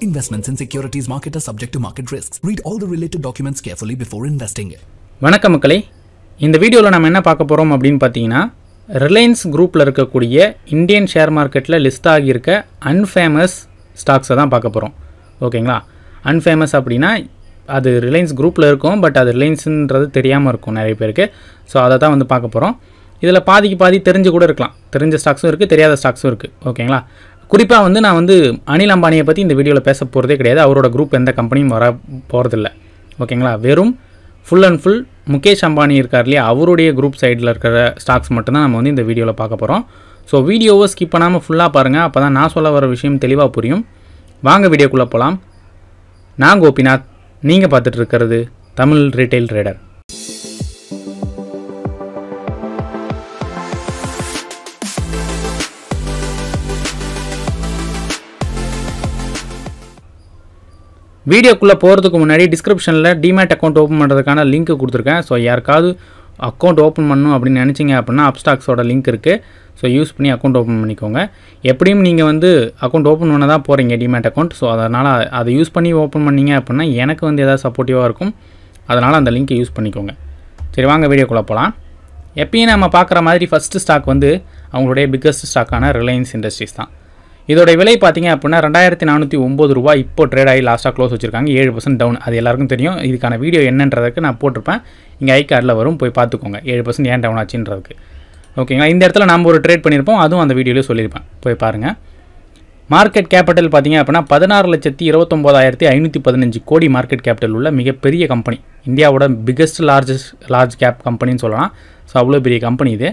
Investments in securities market are subject to market risks. Read all the related documents carefully before investing. வணக்கம் மக்களே இந்த வீடியோவில் நம்ம என்ன பார்க்க போகிறோம் அப்படின்னு பார்த்தீங்கன்னா ரிலையன்ஸ் குரூப்பில் இருக்கக்கூடிய இந்தியன் ஷேர் மார்க்கெட்டில் லிஸ்ட் ஆகியிருக்க அன்ஃபேமஸ் ஸ்டாக்ஸை தான் பார்க்க போகிறோம் ஓகேங்களா அன்ஃபேமஸ் அப்படின்னா அது ரிலையன்ஸ் குரூப்பில் இருக்கும் பட் அது ரிலையன்ஸுன்றது தெரியாமல் இருக்கும் நிறைய பேருக்கு ஸோ அதை தான் வந்து பார்க்க போகிறோம் இதில் பாதிக்கு பாதி தெரிஞ்சு கூட இருக்கலாம் தெரிஞ்ச ஸ்டாக்ஸும் இருக்குது தெரியாத ஸ்டாக்ஸும் இருக்குது ஓகேங்களா குறிப்பாக வந்து நான் வந்து அனில் அம்பானியை பற்றி இந்த வீடியோவில் பேச போகிறதே கிடையாது அவரோட குரூப் எந்த கம்பெனியும் வர போகிறதில்ல ஓகேங்களா வெறும் full and full Mukesh Ambani இருக்கார் இல்லையா அவருடைய குரூப் சைடில் இருக்கிற ஸ்டாக்ஸ் மட்டும்தான் நம்ம வந்து இந்த வீடியோவில் பார்க்க போகிறோம் ஸோ வீடியோவை ஸ்கிப் பண்ணாமல் ஃபுல்லாக பாருங்கள் அப்போ தான் நான் சொல்ல வர விஷயம் தெளிவாக புரியும் வாங்க வீடியோக்குள்ளே போகலாம் நான் கோபிநாத் நீங்கள் பார்த்துட்டு இருக்கிறது தமிழ் ரீட்டைல் ட்ரேடர் வீடியோக்குள்ளே போகிறதுக்கு முன்னாடி டிஸ்கிரிப்ஷனில் டிமேட் அக்கௌண்ட் ஓப்பன் பண்ணுறதுக்கான லிங்க் கொடுத்துருக்கேன் ஸோ யாருக்காவது அக்கௌண்ட் ஓப்பன் பண்ணணும் அப்படின்னு நினச்சிங்க அப்படின்னா அப்ஸ்டாக்ஸோட லிங்க் இருக்குது ஸோ யூஸ் பண்ணி அக்கௌண்ட் ஓப்பன் பண்ணிக்கோங்க எப்படியும் நீங்கள் வந்து அக்கௌண்ட் ஓப்பன் பண்ண தான் போகிறீங்க டிமேட் அக்கௌண்ட் ஸோ அதனால் அதை யூஸ் பண்ணி ஓப்பன் பண்ணீங்க அப்படின்னா எனக்கு வந்து எதாவது சப்போர்ட்டிவாக இருக்கும் அதனால் அந்த லிங்க்கை யூஸ் பண்ணிக்கோங்க சரி வாங்க வீடியோக்குள்ளே போகலாம் எப்பயும் நம்ம பார்க்குற மாதிரி ஃபஸ்ட்டு ஸ்டாக் வந்து அவங்களுடைய பிக்கஸ்ட் ஸ்டாக்கான ரிலையன்ஸ் இண்டஸ்ட்ரீஸ் தான் இதோட விலை பார்த்தீங்க அப்படின்னா ரெண்டாயிரத்தி நானூற்றி ஒம்பது ரூபா இப்போ ட்ரேட் ஆகி லாஸ்ட்டாக க்ளோஸ் வச்சிருக்காங்க ஏழு பர்சன்ட் டவுன் அது எல்லாருக்கும் தெரியும் இதுக்கான வீடியோ என்னன்றதுக்கு நான் போட்டிருப்பேன் இங்கே ஐ கார்டில் வரும் போய் பார்த்துக்கோங்க ஏழு பர்சன்ட் ஏன் டவுன் ஆச்சுன்றதுக்கு ஓகேங்களா இந்த இடத்துல நம்ம ஒரு ட்ரேட் பண்ணியிருப்போம் அதுவும் அந்த வீடியோலேயே சொல்லியிருப்பேன் போய் பாருங்கள் மார்க்கெட் கேபிட்டல் பார்த்தீங்க அப்படின்னா பதினாறு லட்சத்தி இருபத்தொம்போதாயிரத்தி ஐநூற்றி பதினஞ்சு கோடி மார்க்கெட் கேபிட்டல் உள்ள மிகப்பெரிய கம்பெனி இந்தியாவோட பிக்கஸ்ட் லார்ஜஸ்ட் லார்ஜ் கேப் கம்பெனின்னு சொல்லலாம் ஸோ அவ்வளோ பெரிய கம்பெனி இது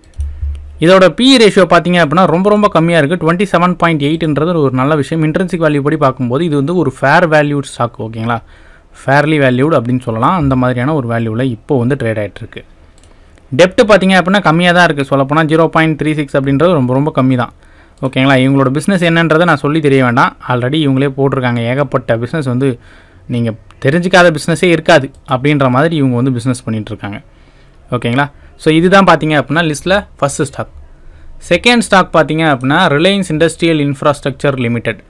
இதோட பிஇ ரேஷியோ பார்த்தீங்க அப்படின்னா ரொம்ப ரொம்ப கம்மியாக இருக்குது டுவெண்ட்டி செவன் பாயிண்ட் எயிட்ன்றது ஒரு நல்ல விஷயம் இன்ட்ரென்சிக் வேல்யூ படி பார்க்கும்போது இது வந்து ஒரு ஃபேர் வேல்யூட் ஸ்டாக் ஓகேங்களா ஃபேர்லி வேல்யூட் அப்படின்னு சொல்லலாம் அந்த மாதிரியான ஒரு வேல்யூவில் இப்போ வந்து ட்ரேட் ஆகிட்டு இருக்கு டெப்ட் பார்த்தீங்க அப்படின்னா கம்மியாக தான் இருக்குது சொல்லப்போனால் ஜீரோ பாயிண்ட் த்ரீ சிக்ஸ் அப்படின்றது ரொம்ப ரொம்ப கம்மி தான் ஓகேங்களா இவங்களோட பிஸ்னஸ் என்னன்றதை நான் சொல்லி தெரிய வேண்டாம் ஆல்ரெடி இவங்களே போட்டிருக்காங்க ஏகப்பட்ட பிஸ்னஸ் வந்து நீங்கள் தெரிஞ்சிக்காத பிஸ்னஸே இருக்காது அப்படின்ற மாதிரி இவங்க வந்து பிஸ்னஸ் பண்ணிகிட்டு இருக்காங்க ஓகேங்களா ஸோ இதுதான் பார்த்தீங்க அப்படின்னா லிஸ்ட்டில் ஃபஸ்ட்டு ஸ்டாக் செகண்ட் ஸ்டாக் பார்த்தீங்க அப்படின்னா Reliance industrial infrastructure limited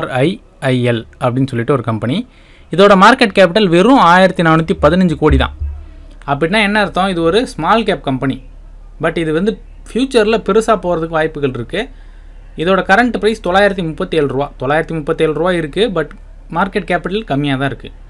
RIIL அப்படின்னு சொல்லிட்டு ஒரு கம்பெனி இதோட மார்க்கெட் கேபிட்டல் வெறும் ஆயிரத்தி நானூற்றி பதினஞ்சு கோடி தான் அப்படின்னா என்ன அர்த்தம் இது ஒரு ஸ்மால் கேப் கம்பெனி பட் இது வந்து ஃப்யூச்சரில் பெருசாக போகிறதுக்கு வாய்ப்புகள் இருக்குது இதோட கரண்ட் ப்ரைஸ் தொள்ளாயிரத்தி முப்பத்தி ஏழு ரூபா தொள்ளாயிரத்தி முப்பத்தேழு ரூபா இருக்குது பட் மார்க்கெட் கேபிட்டல் கம்மியாக தான் இருக்குது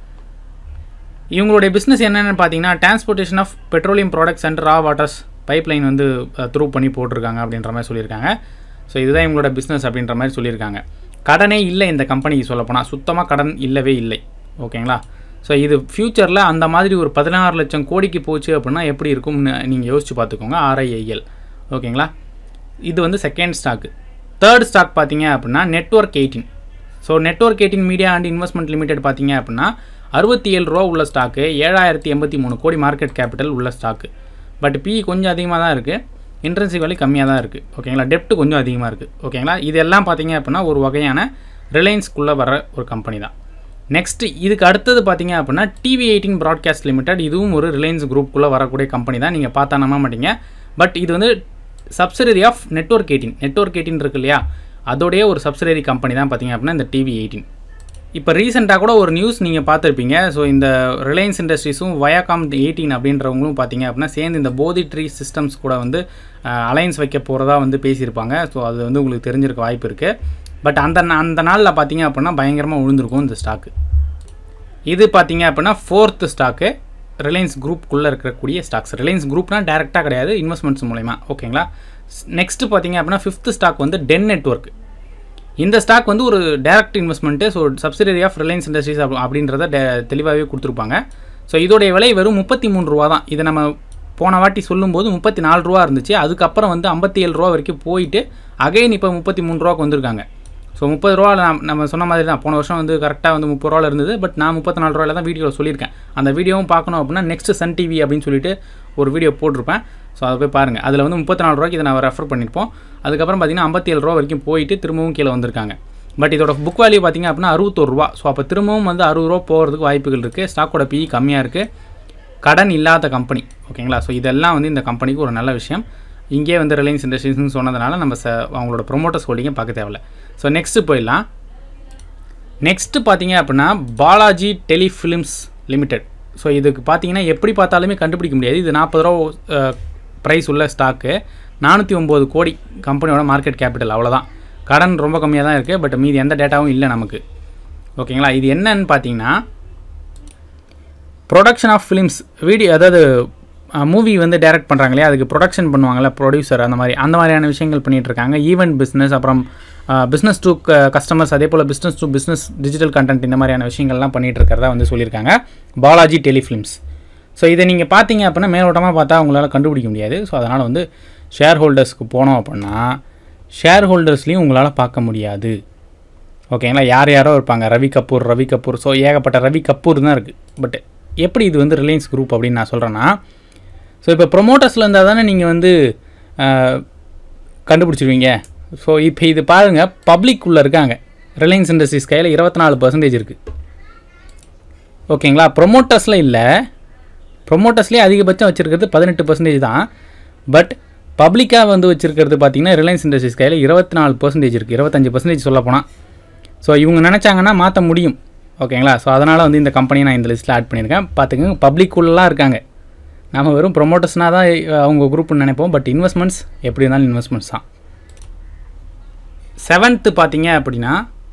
இவங்களுடைய பிஸ்னஸ் என்னென்னு பார்த்தீங்கன்னா transportation of petroleum products and raw waters pipeline வந்து த்ரூ பண்ணி போட்டிருக்காங்க அப்படின்ற மாதிரி சொல்லியிருக்காங்க ஸோ இதுதான் இவங்களோட பிஸ்னஸ் அப்படின்ற மாதிரி சொல்லியிருக்காங்க கடனே இல்லை இந்த கம்பெனிக்கு சொல்லப்போனால் சுத்தமாக கடன் இல்லவே இல்லை ஓகேங்களா ஸோ இது ஃப்யூச்சரில் அந்த மாதிரி ஒரு பதினாறு லட்சம் கோடிக்கு போச்சு அப்படின்னா எப்படி இருக்கும்னு நீங்கள் யோசிச்சு பார்த்துக்கோங்க ஆர்ஐஐஎல் ஓகேங்களா இது வந்து செகண்ட் ஸ்டாக்கு தேர்ட் ஸ்டாக் பார்த்தீங்க அப்படின்னா network eighteen so network eighteen media and investment limited பார்த்தீங்க அப்படின்னா அறுபத்தி ஏழு ரூபா உள்ள ஸ்டாக்கு ஏழாயிரத்தி எண்பத்தி மூணு கோடி மார்க்கெட் கேபிட்டல் உள்ள ஸ்டாக்கு பட் பி கொஞ்சம் அதிகமாக தான் இருக்குது இன்ட்ரென்சிக் வேல்யூ கம்மியாக தான் இருக்குது ஓகேங்களா டெப்ட் கொஞ்சம் அதிகமாக இருக்குது ஓகேங்களா இதெல்லாம் பார்த்தீங்க அப்படின்னா ஒரு வகையான ரிலையன்ஸ்குள்ளே வர ஒரு கம்பெனி தான் நெக்ஸ்ட் இதுக்கு அடுத்தது பார்த்தீங்க அப்படின்னா டிவி எயிட்டின் ப்ராட்காஸ்ட் லிமிடெட் இதுவும் ஒரு ரிலையன்ஸ் குரூப்புக்குள்ளே வரக்கூடிய கம்பெனி தான் நீங்கள் பார்த்தா நம்ப மாட்டீங்க பட் இது வந்து subsidiary of network eighteen network eighteen இருக்கு இல்லையா அதோடைய ஒரு சப்சிடரி கம்பெனி தான் பார்த்தீங்க அப்படின்னா இந்த டிவி எயிட்டின் இப்போ ரீசெண்டாக கூட ஒரு நியூஸ் நீங்கள் பார்த்துருப்பீங்க ஸோ இந்த ரிலையன்ஸ் இண்டஸ்ட்ரீஸும் வயாகாம் எயிட்டீன் அப்படின்றவங்களும் பார்த்தீங்க அப்படின்னா சேர்ந்து இந்த போதி ட்ரீ சிஸ்டம்ஸ் கூட வந்து அலைன்ஸ் வைக்க போகிறதா வந்து பேசியிருப்பாங்க ஸோ அது வந்து உங்களுக்கு தெரிஞ்சிருக்க வாய்ப்பு இருக்குது பட் அந்த அந்த நாளில் பார்த்தீங்க அப்படின்னா பயங்கரமாக விழுந்திருக்கும் இந்த ஸ்டாக்கு இது பார்த்தீங்க அப்படின்னா ஃபோர்த்து ஸ்டாக்கு ரிலையன்ஸ் குரூப்புக்குள்ளே இருக்கக்கூடிய ஸ்டாக்ஸ் ரிலையன்ஸ் குரூப்னால் டேரெக்டாக கிடையாது இன்வெஸ்ட்மெண்ட்ஸ் மூலயமா ஓகேங்களா நெக்ஸ்ட்டு பார்த்தீங்க அப்படின்னா ஃபிஃப்த் ஸ்டாக் வந்து டென் நெட்ஒர்க் இந்த ஸ்டாக் வந்து ஒரு direct investment so subsidiary of Reliance Industries அப் அப்படின்றத டே தெளிவாகவே கொடுத்துருப்பாங்க ஸோ இதோடைய விலை வெறும் முப்பத்தி மூணு ரூபா தான் இதை நம்ம போன வாட்டி சொல்லும்போது முப்பத்தி நாலு ரூபா இருந்துச்சு அதுக்கப்புறம் வந்து ஐம்பத்தி ஏழு ரூபா வரைக்கும் போயிட்டு அகைன் இப்போ முப்பத்தி மூணு ரூபாக்கு வந்திருக்காங்க ஸோ முப்பது ரூபா நம்ம சொன்ன மாதிரி தான் போன வருஷம் வந்து கரெக்டாக வந்து முப்பது ரூபாவில் இருந்தது பட் நான் முப்பத்தி நாலு ரூபாயில் தான் வீடியோவில் சொல்லியிருக்கேன் அந்த வீடியோவும் பார்க்கணும் அப்படின்னா நெக்ஸ்ட் சன் டிவி அப்படின்னு சொல்லிட்டு ஒரு வீடியோ போட்டிருப்பேன் ஸோ அதை போய் பாருங்கள் அதில் வந்து முப்பத்தி நாலு ரூபாய்க்கு இதை நான் ரெஃபர் பண்ணியிருப்போம் அதுக்கப்புறம் பார்த்தீங்கன்னா ஐம்பத்தி ஏழு ரூபா வரைக்கும் போயிட்டு திரும்பவும் கீழே வந்திருக்காங்க பட் இதோட புக் வேல்யூ பார்த்தீங்க அப்படின்னா அறுபத்தொரு ரூபா ஸோ அப்போ திரும்பவும் வந்து அறுபது ரூபா போகிறதுக்கு வாய்ப்புகள் இருக்குது ஸ்டாக்கோட பிஇ கம்மியாக இருக்குது கடன் இல்லாத கம்பெனி ஓகேங்களா ஸோ இதெல்லாம் வந்து இந்த கம்பெனிக்கு ஒரு நல்ல விஷயம் இங்கே வந்து ரிலையன்ஸ் இண்டஸ்ட்ரீஸ்னு சொன்னதுனால நம்ம ச அவங்களோட ப்ரொமோட்டர்ஸ் ஹோல்டிங்கை பார்க்க தேவையில்ல ஸோ நெக்ஸ்ட்டு போயிடலாம் நெக்ஸ்ட்டு பார்த்தீங்க அப்படின்னா பாலாஜி டெலிஃபிலிம்ஸ் லிமிடெட் ஸோ இதுக்கு பார்த்தீங்கன்னா எப்படி பார்த்தாலுமே கண்டுபிடிக்க முடியாது இது நாற்பது ரூபா ப்ரைஸ் உள்ள ஸ்டாக்கு நானூற்றி ஒம்பது கோடி கம்பெனியோட மார்க்கெட் கேபிட்டல் அவ்வளோதான் கடன் ரொம்ப கம்மியாக தான் இருக்குது பட் மீதி எந்த டேட்டாவும் இல்லை நமக்கு ஓகேங்களா இது என்னன்னு பார்த்தீங்கன்னா ப்ரொடக்ஷன் ஆஃப் ஃபிலிம்ஸ் வீடியோ அதாவது மூவி வந்து டைரக்ட் பண்ணுறாங்க இல்லையா அதுக்கு ப்ரொடக்ஷன் பண்ணுவாங்கல்ல ப்ரொடியூசர் அந்த மாதிரி அந்த மாதிரியான விஷயங்கள் பண்ணிகிட்டு இருக்காங்க ஈவெண்ட் பிஸ்னஸ் அப்புறம் பிஸ்னஸ் டு கஸ்டமர்ஸ் அதே போல் business to business digital content இந்த மாதிரியான விஷயங்கள்லாம் பண்ணிகிட்டு இருக்கிறதா வந்து சொல்லியிருக்காங்க பாலாஜி டெலிஃபிலிம்ஸ் ஸோ இதை நீங்கள் பார்த்தீங்க அப்படின்னா மேலோட்டமாக பார்த்தா உங்களால் கண்டுபிடிக்க முடியாது ஸோ அதனால் வந்து ஷேர் ஹோல்டர்ஸ்க்கு போனோம் அப்படின்னா ஷேர் ஹோல்டர்ஸ்லேயும் உங்களால் பார்க்க முடியாது ஓகேங்களா யார் யாரோ இருப்பாங்க ரவி கபூர் ரவி கபூர் ஸோ ஏகப்பட்ட ரவி கபூர் தான் இருக்குது பட் எப்படி இது வந்து ரிலையன்ஸ் குரூப் அப்படின்னு நான் சொல்கிறேன்னா ஸோ இப்போ ப்ரொமோட்டர்ஸில் இருந்தால் தானே நீங்கள் வந்து ஆஹ், கண்டுபிடிச்சிருவீங்க ஸோ இப்போ இது பாருங்கள் பப்ளிக் உள்ளே இருக்காங்க ரிலையன்ஸ் இண்டஸ்ட்ரீஸ் கையில் இருபத்தி நாலு பர்சன்டேஜ் இருக்குது ஓகேங்களா ப்ரொமோட்டர்ஸில் இல்லை ப்ரொமோட்டர்ஸ்லேயே அதிகபட்சம் வச்சுருக்கிறது பதினெட்டு பர்சன்டேஜ் தான் பட் பப்ளிக்காக வந்து வச்சுருக்கிறது பார்த்தீங்கன்னா ரிலையன்ஸ் இண்டஸ்ட்ரீஸ் கையில் இருபத்தி நாலு பர்சன்டேஜ் இருக்குது இருபத்தஞ்சு பர்சன்டேஜ் சொல்ல போனால் ஸோ இவங்க நினச்சாங்கன்னா மாற்ற முடியும் ஓகேங்களா ஸோ அதனால் வந்து இந்த கம்பெனியை நான் இந்த லிஸ்ட்டில் ஆட் பண்ணியிருக்கேன் பார்த்துக்கங்க பப்ளிக்குள்ளலாம் இருக்காங்க நம்ம வெறும் ப்ரொமோட்டர்ஸ்னால் தான் அஹ், அவங்க குரூப்னு நினைப்போம் பட் இன்வெஸ்ட்மெண்ட்ஸ் எப்படி இருந்தாலும் இன்வெஸ்ட்மெண்ட்ஸ் தான் செவன்த்து பார்த்தீங்க அப்படின்னா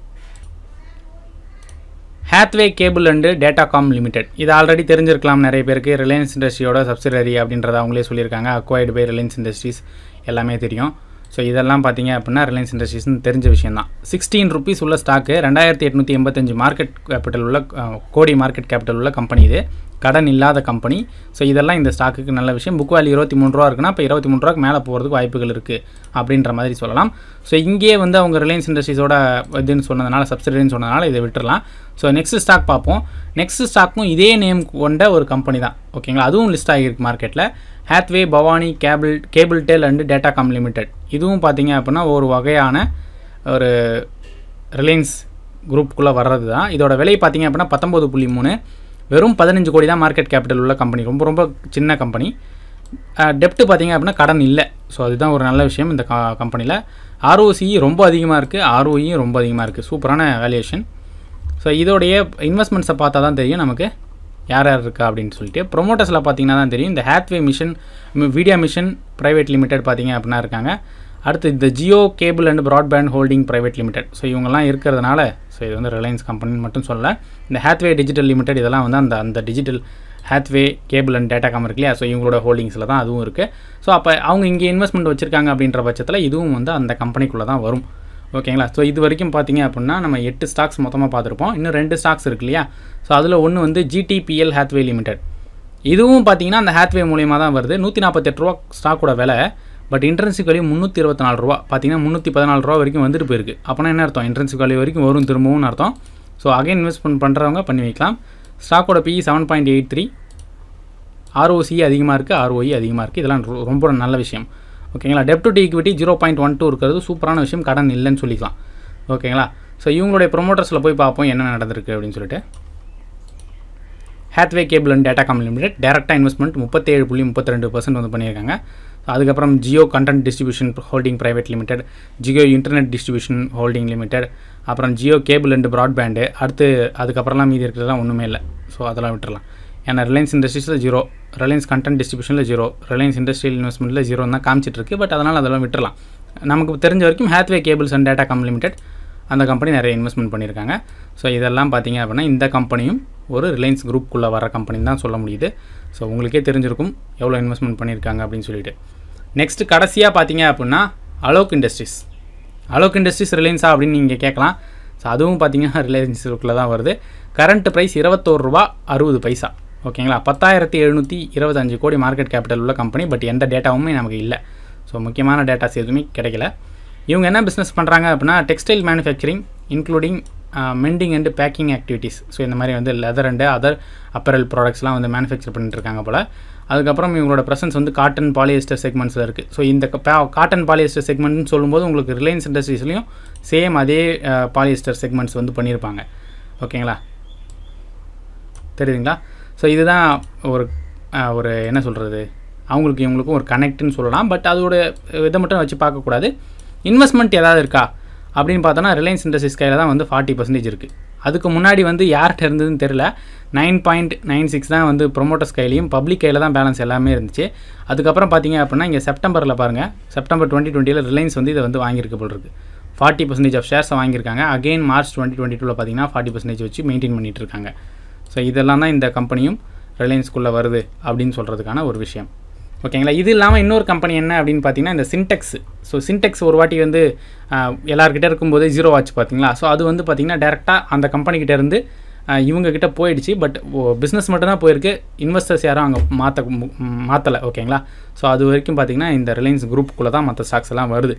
Hathway cable and datacom limited இது ஆல்ரெடி தெரிஞ்சிருக்கலாம் நிறைய பேருக்கு ரிலையன்ஸ் இண்டஸ்ட்ரியோட சப்சிடரி அப்படின்றத அவங்களே சொல்லியிருக்காங்க அக்வைர்டு பை ரிலையன்ஸ் இண்டஸ்ட்ரீஸ் எல்லாமே தெரியும் ஸோ இதெல்லாம் பார்த்தீங்க அப்படின்னா ரிலையன்ஸ் இண்டஸ்ட்ரீஸ்னு தெரிஞ்ச விஷயம் தான் சிக்ஸ்டீன் ருபீஸ் உள்ள ஸ்டாக்கு ரெண்டாயிரத்தி எட்நூற்றி எண்பத்தஞ்சு மார்க்கெட் கேபிட்டல் உள்ள அஹ், கோடி மார்க்கெட் கேபிட்டல் உள்ள கம்பெனி இது கடன் இல்லாத கம்பெனி ஸோ இதெல்லாம் இந்த ஸ்டாக்குக்கு நல்ல விஷயம் புக் வேல்யூ இருபத்தி மூணு ரூபா இருக்குன்னா இப்போ இருபத்தி மூணு ரூபாய்க்கு மேலே போகிறதுக்கு வாய்ப்புகள் இருக்குது அப்படின்ற மாதிரி சொல்லலாம் ஸோ இங்கே வந்து அவங்க ரிலையன்ஸ் இண்டஸ்ட்ரீஸோட இதுன்னு சொன்னதுனால சப்சிடரின்னு சொன்னதுனால இதை விட்டுறலாம் ஸோ நெக்ஸ்ட் ஸ்டாக் பார்ப்போம் நெக்ஸ்ட் ஸ்டாக்கும் இதே நேம் கொண்ட ஒரு கம்பெனி தான் ஓகேங்களா அதுவும் லிஸ்ட் ஆகியிருக்கு மார்க்கெட்டில் Hathway Bhawani cable cabletel and datacom limited இதுவும் பார்த்தீங்க அப்படின்னா ஒரு வகையான ஒரு ரிலையன்ஸ் குரூப்புக்குள்ளே வர்றது தான் இதோட விலை பார்த்தீங்க அப்படின்னா பத்தொம்பது புள்ளி மூணு வெறும் பதினஞ்சு கோடி தான் மார்க்கெட் கேபிட்டல் உள்ள கம்பெனி ரொம்ப ரொம்ப சின்ன கம்பெனி டெப்ட் பார்த்தீங்க அப்படின்னா கடன் இல்லை ஸோ அதுதான் ஒரு நல்ல விஷயம் இந்த கம்பெனியில் ஆர்ஓசி ரொம்ப அதிகமாக இருக்குது ஆர்ஓஇயும் ரொம்ப அதிகமாக இருக்குது சூப்பரான வேல்யூஷன் ஸோ இதோடைய இன்வெஸ்ட்மெண்ட்ஸை பார்த்தா தான் தெரியும் நமக்கு யார் யார் இருக்கா அப்படின்னு சொல்லிட்டு ப்ரொமோட்டர்ஸில் பார்த்தீங்கன்னா தான் தெரியும் இந்த Hathway mission media mission private limited பார்த்தீங்க அப்படின்னா இருக்காங்க அடுத்து இந்த Jio cable and broadband holding private limited so இவங்கெல்லாம் இருக்கிறதுனால ஸோ இது வந்து ரிலையன்ஸ் கம்பெனின்னு மட்டும் சொல்லல இந்த ஹேத்வே டிஜிட்டல் லிமிடெட் இதெல்லாம் வந்து அந்த அந்த digital Hathway cable and datacom இருக்கு இல்லையா ஸோ இவங்களோட ஹோல்டிங்ஸில் தான் அதுவும் இருக்குது ஸோ அப்போ அவங்க இங்கே இன்வெஸ்ட்மெண்ட் வச்சுருக்காங்க அப்படின்ற பட்சத்தில் இதுவும் வந்து அந்த கம்பெனிக்குள்ளே தான் வரும் ஓகேங்களா ஸோ இது வரைக்கும் பார்த்தீங்க அப்படின்னா நம்ம எட்டு ஸ்டாக்ஸ் மொத்தமாக பார்த்துருப்போம் இன்னும் ரெண்டு ஸ்டாக்ஸ் இருக்கு இல்லையா ஸோ அதில் ஒன்று வந்து ஜிடிபிஎல் ஹேத்வே லிமிடெட் இதுவும் பார்த்தீங்கன்னா அந்த ஹேத்வே மூலியமாக தான் வருது நூற்றி நாற்பத்தெட்டு ரூபா ஸ்டாக்கோட விலை பட் இன்ட்ரென்சிக் வேல்யூ முந்நூற்றி இருபத்தி நாலு ரூபா பார்த்தீங்கன்னா முந்நூற்றி பதினாலு ரூபா வரைக்கும் வந்துட்டு போயிருக்கு அப்போனா என்ன அர்த்தம் இன்ட்ரென்சிக் வேல்யூ வரைக்கும் வரும் திரும்பவும் அர்த்தம் ஸோ அகைன் இன்வெஸ்ட்மெண்ட் பண்ணுறவங்க பண்ணி வைக்கலாம் ஸ்டாக்கோட PE seven point eight three ROC அதிகமாக இருக்குது ஆர்ஓஇ அதிகமாக இருக்குது இதெல்லாம் ரொ- ரொம்ப நல்ல விஷயம் ஓகேங்களா டெப்ட் to equity zero point one two இருக்கிறது சூப்பரான விஷயம் கடன் இல்லைன்னு சொல்லிக்கலாம் ஓகேங்களா ஸோ இவங்களுடைய ப்ரொமோட்டர்ஸில் போய் பார்ப்போம் என்ன நடந்திருக்கு அப்படின்னு சொல்லிட்டு Hathway cable and datacom limited டேரெக்டாக இன்வெஸ்ட்மெண்ட் முப்பத்தேழு புள்ளி முப்பத்தி ரெண்டு பர்சன்ட் வந்து பண்ணியிருக்காங்க அதுக்கப்புறம் Jio content distribution holding private limited Jio internet distribution holding limited அப்புறம் ஜியோ கேபிள் அண்ட் ப்ராட்பேண்டு அடுத்து அதுக்கப்புறம்லாம் மீதி இருக்கிறதுலாம் ஒன்றுமே இல்லை ஸோ அதெல்லாம் விட்டுறலாம் ஏன்னா ரிலையன்ஸ் இண்டஸ்ட்ரீஸில் ஜீரோ ரிலையன்ஸ் கண்டென்ட் டிஸ்ட்ரிபியூஷனில் ஜீரோ ரிலையன்ஸ் இண்டஸ்ட்ரியல் இன்வெஸ்ட்மெண்ட்டில் ஜீரோ தான் காமிச்சிட்டு இருக்கு பட் அதனால் அதெல்லாம் விட்டுறலாம் நமக்கு தெரிஞ்ச வரைக்கும் Hathway cables and datacom limited அந்த கம்பெனி நிறைய இன்வெஸ்ட்மெண்ட் பண்ணியிருக்காங்க ஸோ இதெல்லாம் பார்த்தீங்க அப்படின்னா இந்த கம்பெனியும் ஒரு ரிலையன்ஸ் குரூப்புக்குள்ளே வர கம்பெனின்னு தான் சொல்ல முடியுது ஸோ உங்களுக்கே தெரிஞ்சிருக்கும் எவ்வளோ இன்வெஸ்ட்மெண்ட் பண்ணியிருக்காங்க அப்படின்னு சொல்லிட்டு நெக்ஸ்ட் கடைசியாக பார்த்தீங்க அப்படின்னா அலோக் இண்டஸ்ட்ரீஸ் அலோக் இண்டஸ்ட்ரீஸ் ரிலையன்ஸா அப்படின்னு நீங்கள் கேட்கலாம் ஸோ அதுவும் பார்த்தீங்கன்னா ரிலையன்ஸுக்குள்ளே தான் வருது கரண்ட் ப்ரைஸ் இருபத்தோரு ரூபா அறுபது பைசா ஓகேங்களா பத்தாயிரத்தி எழுநூற்றி இருபத்தஞ்சு கோடி மார்க்கெட் கேபிட்டல் உள்ள கம்பெனி பட் எந்த டேட்டாவுமே நமக்கு இல்லை ஸோ முக்கியமான டேட்டாஸ் எதுவுமே கிடைக்கல இவங்க என்ன பிஸ்னஸ் பண்ணுறாங்க அப்படின்னா textile manufacturing including mending and packing activities so இந்த மாதிரி வந்து லெதர் அண்டு அதர் அப்பரல் ப்ராடக்ட்ஸ்லாம் வந்து மேனுஃபேக்சர் பண்ணிட்டு இருக்காங்க போல் அதுக்கப்புறம் இவங்களோட ப்ரெசன்ஸ் வந்து காட்டன் பாலியஸ்டர் செக்மெண்ட்ஸில் இருக்குது ஸோ இந்த காட்டன் பாலியஸ்டர் செக்மெண்ட்னு சொல்லும்போது உங்களுக்கு ரிலையன்ஸ் இண்டஸ்ட்ரீஸ்லையும் சேம் அதே பாலியஸ்டர் செக்மெண்ட்ஸ் வந்து பண்ணியிருப்பாங்க ஓகேங்களா தெரியுதுங்களா ஸோ இதுதான் ஒரு அஹ், ஒரு என்ன சொல்கிறது அவங்களுக்கு இவங்களுக்கும் ஒரு கனெக்ட்னு சொல்லலாம் பட் அதோட இதை மட்டும் வச்சு பார்க்கக்கூடாது இன்வெஸ்ட்மெண்ட் ஏதாவது இருக்கா அப்படின்னு பார்த்தோன்னா ரிலையன்ஸ் இண்டஸ்ட்ரீஸ் கையில் தான் வந்து ஃபார்ட்டி பர்சன்டேஜ் இருக்குது அதுக்கு முன்னாடி வந்து யார்கிட்ட இருந்ததுன்னு தெரில நைன் பாயிண்ட் நைன் சிக்ஸ் தான் வந்து ப்ரொமோட்டர்ஸ் கையிலையும் பப்ளிக் கையில் தான் பேலன்ஸ் எல்லாமே இருந்துச்சு அதுக்கப்புறம் பார்த்தீங்க அப்படின்னா இங்கே செப்டம்பரில் பாருங்கள் செப்டம்பர் டுவெண்ட்டி டுவெண்ட்டியில் ரிலையன்ஸ் வந்து இதை வந்து வாங்கியிருக்க போல் இருக்குது ஃபார்ட்டி பர்சன்டேஜ் ஆஃப் ஷேர்ஸை வாங்கியிருக்காங்க அகைன் மார்ச் டுவெண்ட்டி டுவெண்ட்டி டூவில் பார்த்தீங்கன்னா ஃபார்ட்டி பர்சன்டேஜ் வச்சு மெயின்டைன் பண்ணிட்டு இருக்காங்க ஸோ இதெல்லாம் தான் இந்த கம்பெனியும் ரிலையன்ஸ்குள்ளே வருது அப்படின்னு சொல்கிறதுக்கான ஒரு விஷயம் ஓகேங்களா இது இல்லாமல் இன்னொரு கம்பெனி என்ன அப்படின்னு பார்த்தீங்கன்னா இந்த சின்டெக்ஸ் ஸோ சின்டெக்ஸ் ஒரு வாட்டி வந்து ஆஹ், எல்லார்கிட்ட இருக்கும்போது ஜீரோ வாட்ச் பார்த்தீங்களா ஸோ அது வந்து பார்த்தீங்கன்னா டேரெக்டாக அந்த கம்பெனிக்கிட்ட இருந்து ஆஹ், இவங்க கிட்ட போயிடுச்சு பட் பிஸ்னஸ் மட்டும் தான் போயிருக்கு இன்வெஸ்டர்ஸ் யாரும் அங்கே மாற்ற மாற்றலை ஓகேங்களா ஸோ அது வரைக்கும் பார்த்தீங்கன்னா இந்த ரிலையன்ஸ் குரூப்புக்குள்ளே தான் மற்ற ஸ்டாக்ஸ் எல்லாம் வருது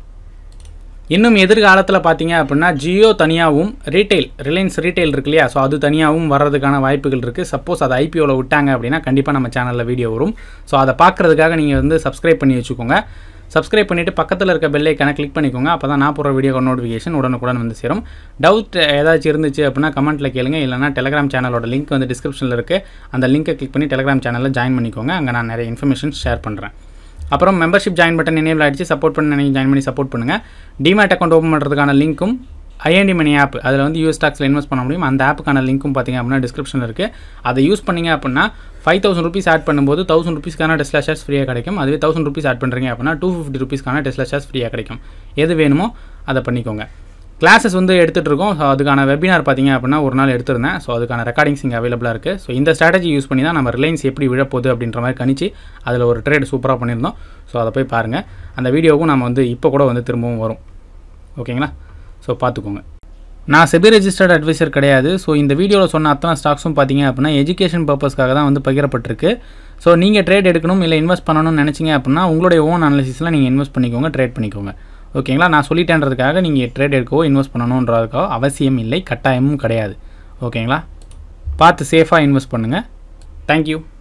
இன்னும் எதிர்காலத்தில் பார்த்தீங்க அப்படின்னா ஜியோ தனியாகவும் ரீட்டைல் ரிலையன்ஸ் ரீட்டைல் இருக்கு இல்லையா ஸோ அது தனியாகவும் வர்றதுக்கான வாய்ப்புகள் இருக்குது சப்போஸ் அதை ஐபிஓவில் விட்டாங்க அப்படின்னா கண்டிப்பாக நம்ம சேனலில் வீடியோ வரும் ஸோ அதை பார்க்குறதுக்காக நீங்கள் வந்து சப்ஸ்கிரைப் பண்ணி வச்சுக்கோங்க சப்ஸ்கிரைப் பண்ணிவிட்டு பக்கத்தில் இருக்க பெல் ஐக்கானை கிளிக் பண்ணிக்கோங்க அப்போ தான் நான் போகிற வீடியோ நோட்டிஃபிகேஷன் உடனுக்குடன் வந்து சேரும் டவுட் ஏதாச்சும் இருந்துச்சு அப்படின்னா கமெண்ட்டில் கேளுங்க இல்லைனா டெலிகிராம் சேனலோட லிங்க் வந்து டிஸ்கிரிப்ஷனில் இருக்குது அந்த லிங்கை கிளிக் பண்ணி டெலிகிராம் சேனலில் ஜாயின் பண்ணிக்கோங்க அங்கே நான் நிறைய இன்ஃபர்மேஷன் ஷேர் பண்ணுறேன் அப்புறம் மெம்பர்ஷிப் ஜாயின் பட்டன் எனேபிள் ஆகிடுச்சு சப்போர்ட் பண்ணி நீங்கள் ஜாயின் பண்ணி சப்போர்ட் பண்ணுங்கள் டிமேட் அக்கௌண்ட் ஓப்பன் பண்ணுறதுக்கான லிங்க்கும் ஐஎன்டி மணி ஆப் அதில் வந்து யூஎஸ் ஸ்டாக்ஸில் இன்வெஸ்ட் பண்ண முடியும் அந்த ஆப்புக்கான லிங்க்கும் பார்த்தீங்க அப்படின்னா டிஸ்கிரிப்ஷனில் இருக்குது அதை யூஸ் பண்ணீங்க அப்படின்னா ஃபைவ் தௌசண்ட் ருபீஸ் ஆட் பண்ணும்போது தௌசண்ட் ருபீஸ்க்கான டெஸ்லா ஷேர்ஸ் ஃப்ரீயாக கிடைக்கும் அதுவே தௌசண்ட் ருபீஸ் ஆட் பண்ணுறீங்க அப்படின்னா டூ ஃபிஃப்டி ருபீஸ்க்கான டெஸ்லா ஷேர்ஸ் ஃப்ரீயாக கிடைக்கும் எது வேணுமோ அதை பண்ணிக்கோங்க கிளாஸஸ் வந்து எடுத்துகிட்டு இருக்கோம் ஸோ அதுக்கான வெபினார் பார்த்தீங்க அப்படின்னா ஒரு நாள் எடுத்திருந்தேன் ஸோ அதுக்கான ரெக்கார்டிங்ஸ் இங்கே அவைலபிளாக இருக்குது ஸோ இந்த ஸ்ட்ராட்டஜி யூஸ் பண்ணி தான் நம்ம ரிலையன்ஸ் எப்படி விழப்போகுது அப்படின்ற மாதிரி கணிச்சு அதில் ஒரு ட்ரேட் சூப்பராக பண்ணியிருந்தோம் ஸோ அதை போய் பாருங்கள் அந்த வீடியோவும் நம்ம வந்து இப்போ கூட வந்து திரும்பவும் வரும் ஓகேங்களா ஸோ பார்த்துக்கோங்க நான் செபி ரெஜிஸ்டர்ட் அட்வைசர் கிடையாது ஸோ இந்த வீடியோவில் சொன்ன அத்தனை ஸ்டாக்ஸும் பார்த்தீங்க அப்படின்னா எஜுகேஷன் பர்பஸ்க்காக தான் வந்து பகிரப்பட்டிருக்கு ஸோ நீங்கள் ட்ரேட் எடுக்கணும் இல்லை இன்வெஸ்ட் பண்ணணும்னு நினச்சிங்க அப்படின்னா உங்களுடைய ஓன் அனாலிசிஸில் நீங்கள் இன்வெஸ்ட் பண்ணிக்கோங்க ட்ரேட் பண்ணிக்கோங்க ஓகேங்களா நான் சொல்லிட்டேன்றதுக்காக நீங்கள் ட்ரேட் எடுக்கவோ இன்வெஸ்ட் பண்ணணுன்றதுக்கோ அவசியம் இல்லை கட்டாயமும் கிடையாது ஓகேங்களா பார்த்து சேஃபாக இன்வெஸ்ட் பண்ணுங்கள் தேங்க்யூ